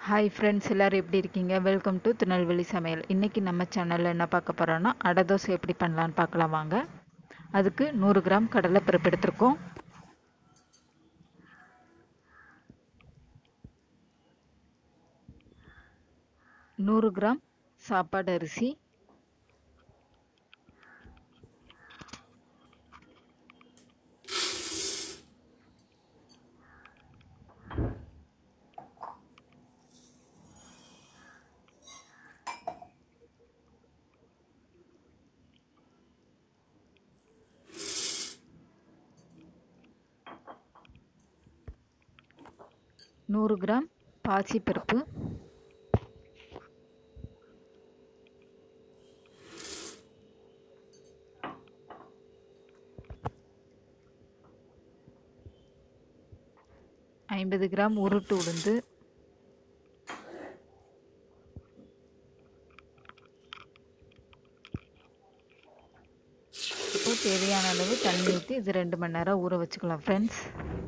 hi friends எல்லோரும் எப்படி இருக்கீங்க வெல்கம் டு திருநெல்வேலி சமையல் இன்றைக்கி நம்ம சேனலில் என்ன பார்க்க போகிறோன்னா அடை தோசை எப்படி பண்ணலான்னு பார்க்கலாம் வாங்க அதுக்கு நூறு கிராம் கடலை பருப்பு எடுத்திருக்கோம் நூறு கிராம் சாப்பாடு அரிசி நூறு கிராம் பாசிப்பருப்பு ஐம்பது கிராம் உருட்டு உளுந்து இப்போ தேவையான அளவு தண்ணி ஊற்றி இது ரெண்டு மணி நேரம் ஊற வச்சுக்கலாம் ஃப்ரெண்ட்ஸ்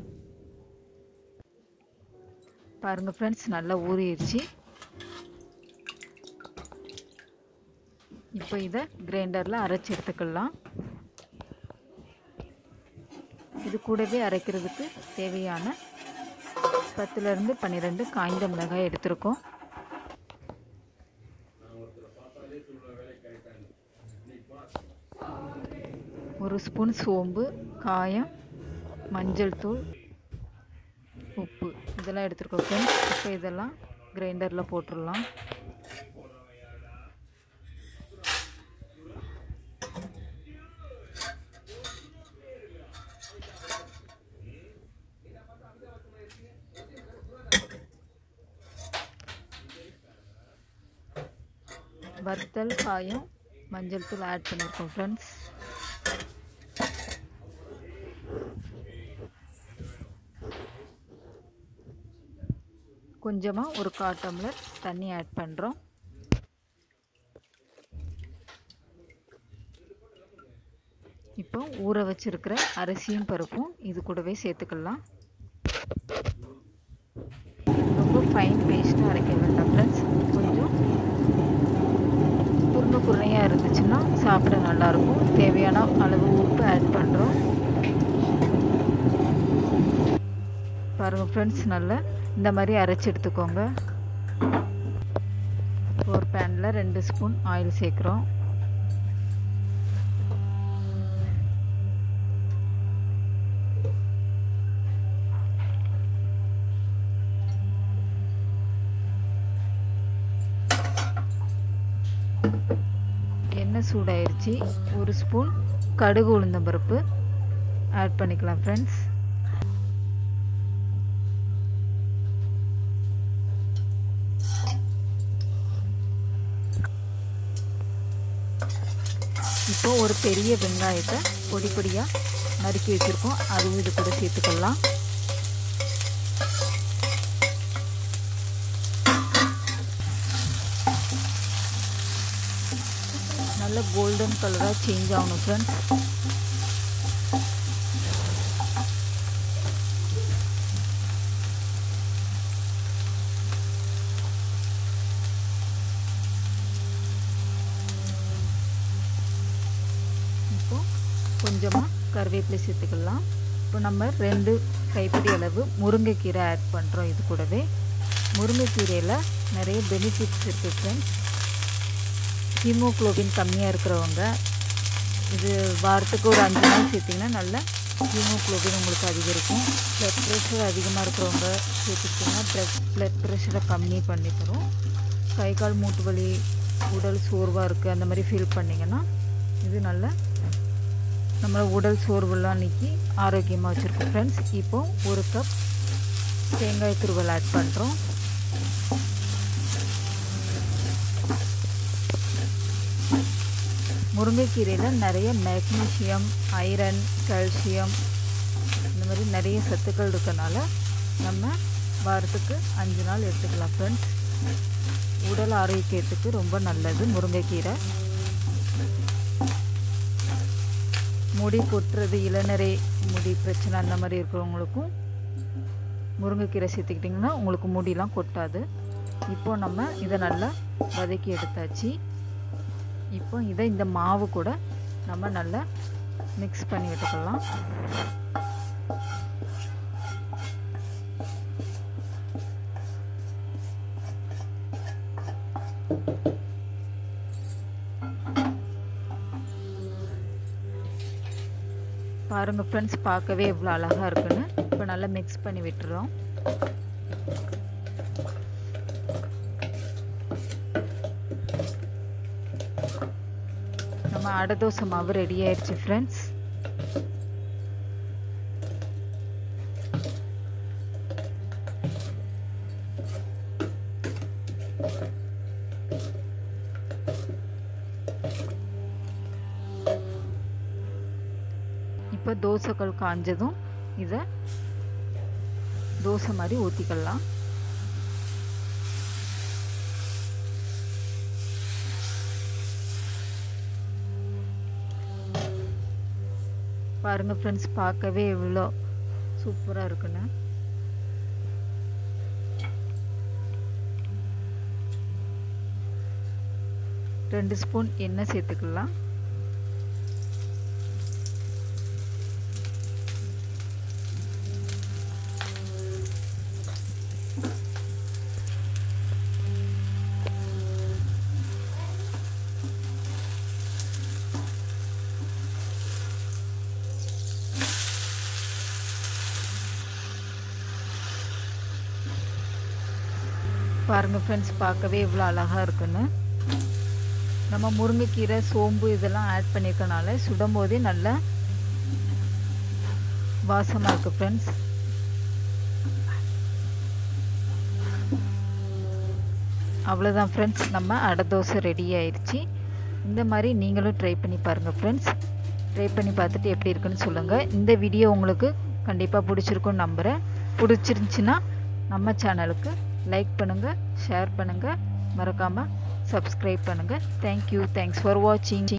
பாருங்கள் ஃப்ரெண்ட்ஸ் நல்லா ஊறிடுச்சு இப்போ இதை கிரைண்டரில் அரைச்சி எடுத்துக்கலாம் இது கூடவே அரைக்கிறதுக்கு தேவையான பத்துலேருந்து பன்னிரெண்டு காய்ந்த மிளகாய் எடுத்திருக்கோம் ஒரு ஸ்பூன் சோம்பு காயம் மஞ்சள் தூள் உப்பு இதெல்லாம் எடுத்துருக்கோம் ஃப்ரெண்ட்ஸ் இப்போ இதெல்லாம் கிரைண்டரில் போட்டுடலாம் வத்தல் காயம் மஞ்சள் தூள் ஆட் பண்ணியிருக்கோம் ஃப்ரெண்ட்ஸ் கொஞ்சமாக ஒரு கால் டம்ளர் தண்ணி ஆட் பண்ணுறோம் இப்போ ஊற வச்சிருக்கிற அரிசியும் பருப்பும் இது கூடவே சேர்த்துக்கலாம் ரொம்ப ஃபைன் பேஸ்ட்டாக அரைக்க வேண்டாம் ஃப்ரெண்ட்ஸ் கொஞ்சம் குருணை குருணையாக இருந்துச்சுன்னா சாப்பிட நல்லாயிருக்கும் தேவையான அளவு உப்பு ஆட் பண்ணுறோம் பாருங்கள் ஃப்ரெண்ட்ஸ் நல்லா இந்த மாதிரி அரைச்சி எடுத்துக்கோங்க ஒரு பேனில் ரெண்டு ஸ்பூன் ஆயில் சேர்க்குறோம் எண்ணெய் சூடாயிருச்சு ஒரு ஸ்பூன் கடுகு உளுந்தம்பருப்பு ஆட் பண்ணிக்கலாம் ஃப்ரெண்ட்ஸ் இப்போ ஒரு பெரிய வெங்காயத்தை பொடி பொடியாக நறுக்கி வச்சுருக்கோம் அதுவும் இது கூட சேர்த்துக்கலாம் நல்ல கோல்டன் கலராக சேஞ்ச் ஆகணும் ஃப்ரெண்ட்ஸ் இப்போ கொஞ்சமாக கருவேப்பிலை சேர்த்துக்கலாம் இப்போ நம்ம ரெண்டு கைப்பிடி அளவு முருங்கைக்கீரை ஆட் பண்ணுறோம் இது கூடவே முருங்கைக்கீரையில் நிறைய பெனிஃபிட்ஸ் இருக்குது ஃப்ரெண்ட்ஸ் ஹீமோக்ளோபின் கம்மியாக இருக்கிறவங்க இது வாரத்துக்கு ஒரு அஞ்சு நாள் சேர்த்திங்கன்னா நல்ல ஹீமோக்ளோபின் உங்களுக்கு அதிகரிக்கும் ப்ளட் ப்ரெஷர் அதிகமாக இருக்கிறவங்க சேர்த்துக்கிட்டிங்கன்னா ப்ளட் ப்ளட் ப்ரெஷரை கம்மி பண்ணி தரும் கை கால் மூட்டு வலி உடல் சோர்வாக இருக்குது அந்த மாதிரி ஃபீல் பண்ணிங்கன்னா இது நல்ல நம்ம உடல் சோர்வெல்லாம் நீக்கி ஆரோக்கியமாக வச்சுருக்கோம் ஃப்ரெண்ட்ஸ் இப்போ ஒரு கப் தேங்காய் துருவல் ஆட் பண்ணுறோம் முருங்கைக்கீரையில் நிறைய மேக்னீஷியம் ஐரன் கால்சியம் இந்த மாதிரி நிறைய சத்துக்கள் இருக்கனால நம்ம வாரத்துக்கு அஞ்சு நாள் எடுத்துக்கலாம் ஃப்ரெண்ட்ஸ் உடல் ஆரோக்கியத்துக்கு ரொம்ப நல்லது முருங்கைக்கீரை முடி கொட்டுறது இளநரை முடி பிரச்சனை அந்த மாதிரி இருக்கிறவங்களுக்கும் முருங்கைக்கீரை சேர்த்துக்கிட்டிங்கன்னா உங்களுக்கு முடியெலாம் கொட்டாது இப்போ நம்ம இதை நல்லா வதக்கி எடுத்தாச்சு இப்போ இதை இந்த மாவு கூட நம்ம நல்லா மிக்ஸ் பண்ணி விட்டுக்கலாம் பாருங்கள் ஃப்ரெண்ட்ஸ் பார்க்கவே எவ்வளோ அழகாக இருக்குன்னு இப்போ நல்லா மிக்ஸ் பண்ணி விட்டுறோம் நம்ம அடை தோசை மாவு ரெடி ஆயிடுச்சு ஃப்ரெண்ட்ஸ் இப்போ தோசைக்கல் காஞ்சதும் இதை தோசை மாதிரி ஊற்றிக்கலாம் பாருங்கள் ஃப்ரெண்ட்ஸ் பார்க்கவே எவ்வளோ சூப்பராக இருக்குன்னு ரெண்டு ஸ்பூன் எண்ணெய் சேர்த்துக்கலாம் பாருங்கள் ஃப்ரெண்ட்ஸ் பார்க்கவே இவ்வளோ அழகாக இருக்குன்னு நம்ம முருங்கைக்கீரை சோம்பு இதெல்லாம் ஆட் பண்ணியிருக்கனால சுடும் போதே நல்லா வாசமாக இருக்குது ஃப்ரெண்ட்ஸ் அவ்வளோதான் ஃப்ரெண்ட்ஸ் நம்ம அடை தோசை ரெடி ஆயிடுச்சு இந்த மாதிரி நீங்களும் ட்ரை பண்ணி பாருங்கள் ஃப்ரெண்ட்ஸ் ட்ரை பண்ணி பார்த்துட்டு எப்படி இருக்குன்னு சொல்லுங்கள் இந்த வீடியோ உங்களுக்கு கண்டிப்பாக பிடிச்சிருக்குன்னு நம்புகிறேன் பிடிச்சிருந்துச்சின்னா நம்ம சேனலுக்கு லைக் பண்ணுங்கள் ஷேர் பண்ணுங்கள் மறக்காமல் சப்ஸ்கிரைப் பண்ணுங்கள் தேங்க்யூ தேங்க்ஸ் ஃபார் வாட்சிங்